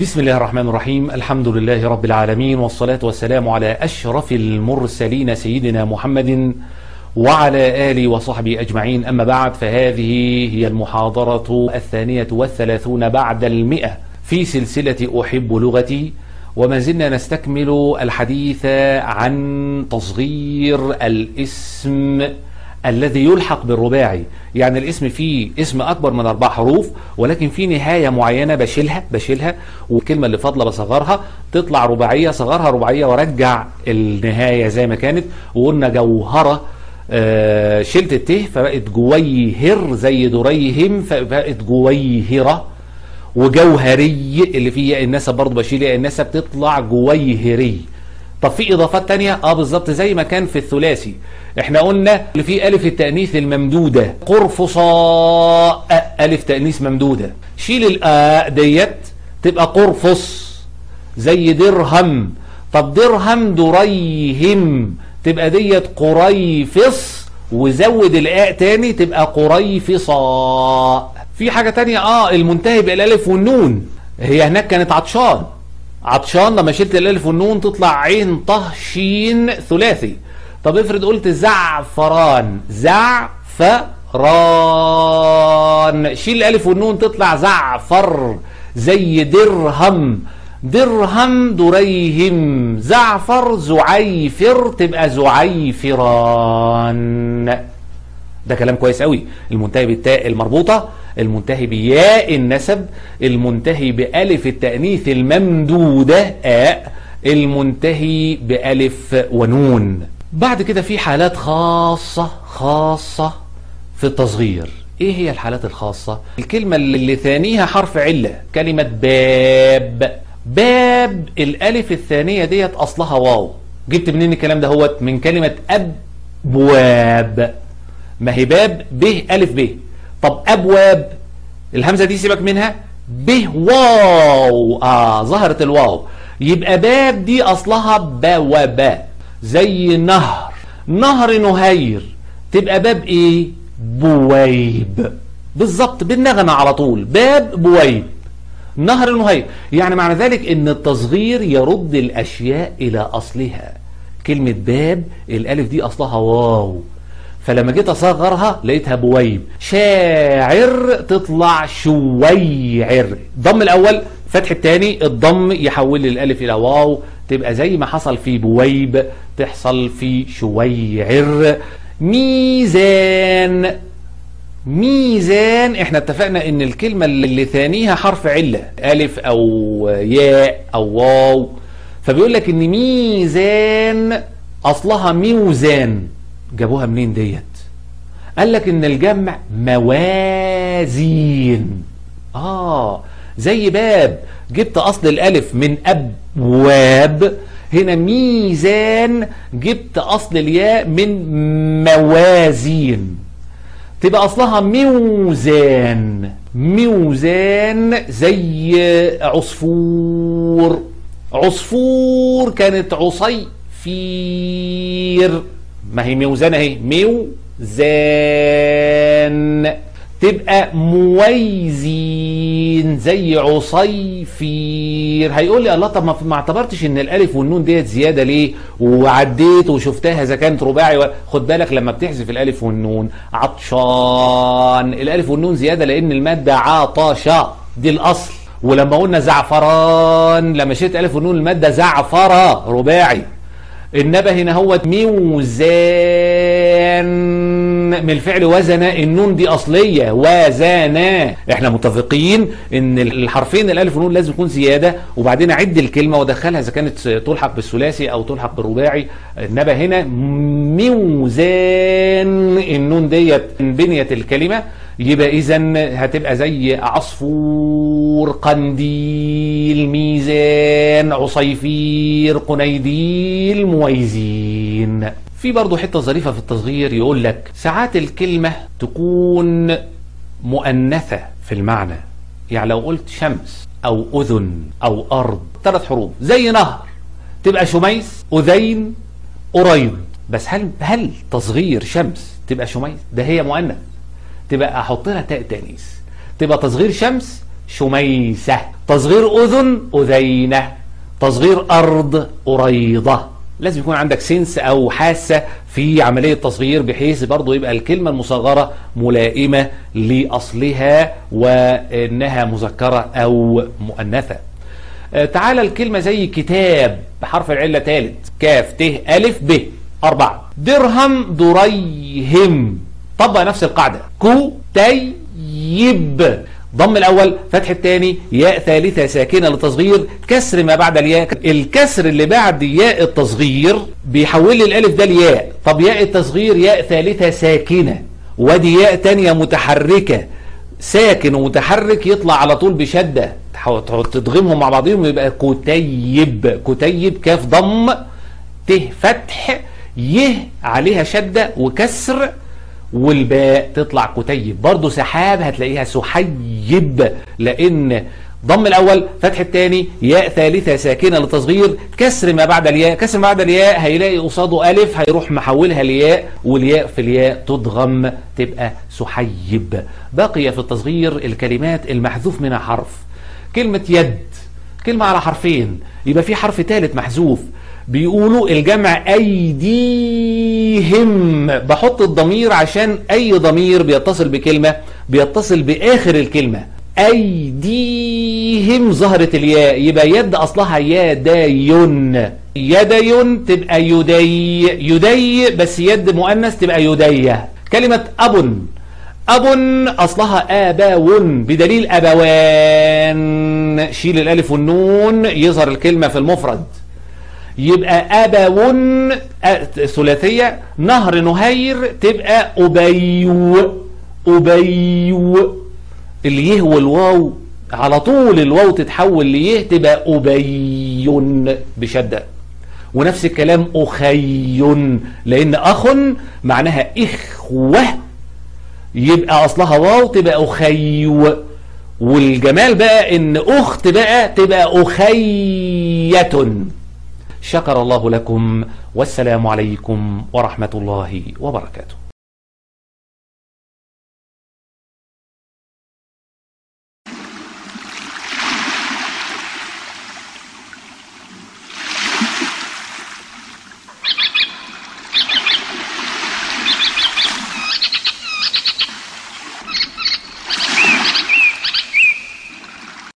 بسم الله الرحمن الرحيم الحمد لله رب العالمين والصلاة والسلام على أشرف المرسلين سيدنا محمد وعلى آله وصحبه أجمعين أما بعد فهذه هي المحاضرة الثانية والثلاثون بعد المئة في سلسلة أحب لغتي وما زلنا نستكمل الحديث عن تصغير الاسم الذي يلحق بالرباعي يعني الاسم فيه اسم اكبر من اربع حروف ولكن في نهايه معينه بشيلها بشيلها والكلمه اللي فاضله بصغرها تطلع رباعيه صغرها رباعيه وارجع النهايه زي ما كانت وقلنا جوهره آه شلت الته فبقت جويهر زي دريهم فبقت جويهره وجوهري اللي فيه ياء النسب برضه بشيل ياء النسب تطلع جويهري طب في اضافات تانية اه بالظبط زي ما كان في الثلاثي احنا قلنا اللي فيه الف التانيث الممدوده قرفصاء الف تانيث ممدوده شيل الاء ديت تبقى قرفص زي درهم طب درهم دريهم تبقى ديت قريفص وزود الاء تاني تبقى قريفصاء في حاجه تانية اه المنتهي بالالف والنون هي هناك كانت عطشان عطشان لما شلت الالف والنون تطلع عين طه شين ثلاثي طب افرض قلت زعفران زعفران شيل الالف والنون تطلع زعفر زي درهم درهم دريهم زعفر زعيفر تبقى زعيفران ده كلام كويس قوي المنتهي بالتاء المربوطه المنتهي بياء النسب المنتهي بألف التأنيث الممدودة آء المنتهي بألف ونون بعد كده في حالات خاصة خاصة في التصغير ايه هي الحالات الخاصة الكلمة اللي ثانيها حرف علة كلمة باب باب الالف الثانية ديت اصلها واو جبت منين الكلام ده هوت من كلمة ابواب ما هي باب ب الف ب طب ابواب الهمزه دي سيبك منها به واو اه ظهرت الواو يبقى باب دي اصلها بوابا زي نهر نهر نهير تبقى باب ايه بويب بالظبط بالنغمه على طول باب بويب نهر نهير يعني معنى ذلك ان التصغير يرد الاشياء الى اصلها كلمه باب الالف دي اصلها واو فلما جيت اصغرها لقيتها بويب شاعر تطلع شويعر ضم الاول فتح الثاني الضم يحول لي الالف الى واو تبقى زي ما حصل في بويب تحصل في شويعر ميزان ميزان احنا اتفقنا ان الكلمة اللي ثانيها حرف علة الف او ياء او واو فبيقول لك ان ميزان اصلها ميوزان جابوها منين ديت قال لك ان الجمع موازين اه زي باب جبت اصل الالف من ابواب هنا ميزان جبت اصل الياء من موازين تبقى اصلها ميوزان ميوزان زي عصفور عصفور كانت عصيفير ما هي ميوزان اهي ميوزان تبقى مويزين زي عصيفير هيقول لي الله طب ما اعتبرتش ان الالف والنون ديت زياده ليه وعديت وشفتها اذا كانت رباعي و... خد بالك لما بتحذف الالف والنون عطشان الالف والنون زياده لان الماده عطشه دي الاصل ولما قلنا زعفران لما شلت الف والنون الماده زعفره رباعي النبه هنا هو ميوزان من الفعل وزن النون دي اصليه وزنا احنا متفقين ان الحرفين الالف والنون لازم يكون زياده وبعدين اعد الكلمه وادخلها اذا كانت تلحق بالثلاثي او تلحق بالرباعي النبه هنا ميوزان النون ديت من بنيه الكلمه يبقى اذا هتبقى زي عصفور قنديل ميزان عصيفير قنيديل مويزين في برضه حته ظريفه في التصغير يقول لك ساعات الكلمه تكون مؤنثه في المعنى يعني لو قلت شمس او اذن او ارض ثلاث حروف زي نهر تبقى شميس اذين قريض بس هل هل تصغير شمس تبقى شميس ده هي مؤنث تبقى احط لها تاء تانيث تبقى تصغير شمس شميسة تصغير أذن أذينة تصغير أرض أريضة لازم يكون عندك سنس أو حاسة في عملية تصغير بحيث برضو يبقى الكلمة المصغرة ملائمة لأصلها وإنها مذكرة أو مؤنثة آه، تعالى الكلمة زي كتاب بحرف العلة ثالث كاف ت ألف ب أربعة درهم دريهم طبق نفس القاعدة كو تي يب ضم الأول فتح الثاني ياء ثالثة ساكنة لتصغير كسر ما بعد الياء الكسر اللي بعد ياء التصغير بيحول لي الألف ده لياء طب ياء التصغير ياء ثالثة ساكنة ودي ياء تانية متحركة ساكن ومتحرك يطلع على طول بشدة تضغمهم مع بعضهم يبقى كتيب كتيب كاف ضم ت فتح يه عليها شدة وكسر والباء تطلع كتيب برضو سحاب هتلاقيها سحيب لان ضم الاول فتح الثاني ياء ثالثة ساكنة لتصغير كسر ما بعد الياء كسر ما بعد الياء هيلاقي قصاده الف هيروح محولها لياء والياء في الياء تضغم تبقى سحيب بقي في التصغير الكلمات المحذوف منها حرف كلمة يد كلمة على حرفين يبقى في حرف ثالث محذوف بيقولوا الجمع أيديهم بحط الضمير عشان أي ضمير بيتصل بكلمة بيتصل بآخر الكلمة أيديهم ظهرت الياء يبقى يد أصلها يدين يدين تبقى يدي يدي بس يد مؤنث تبقى يدية كلمة أب أب أصلها آباون بدليل أبوان شيل الألف والنون يظهر الكلمة في المفرد يبقى أبون ثلاثية نهر نهير تبقى أبيو أبيو اليه والواو على طول الواو تتحول ليه تبقى أبي بشدة ونفس الكلام أخي لأن أخ معناها إخوة يبقى أصلها واو تبقى أخي والجمال بقى إن أخت بقى تبقى أخية شكر الله لكم والسلام عليكم ورحمة الله وبركاته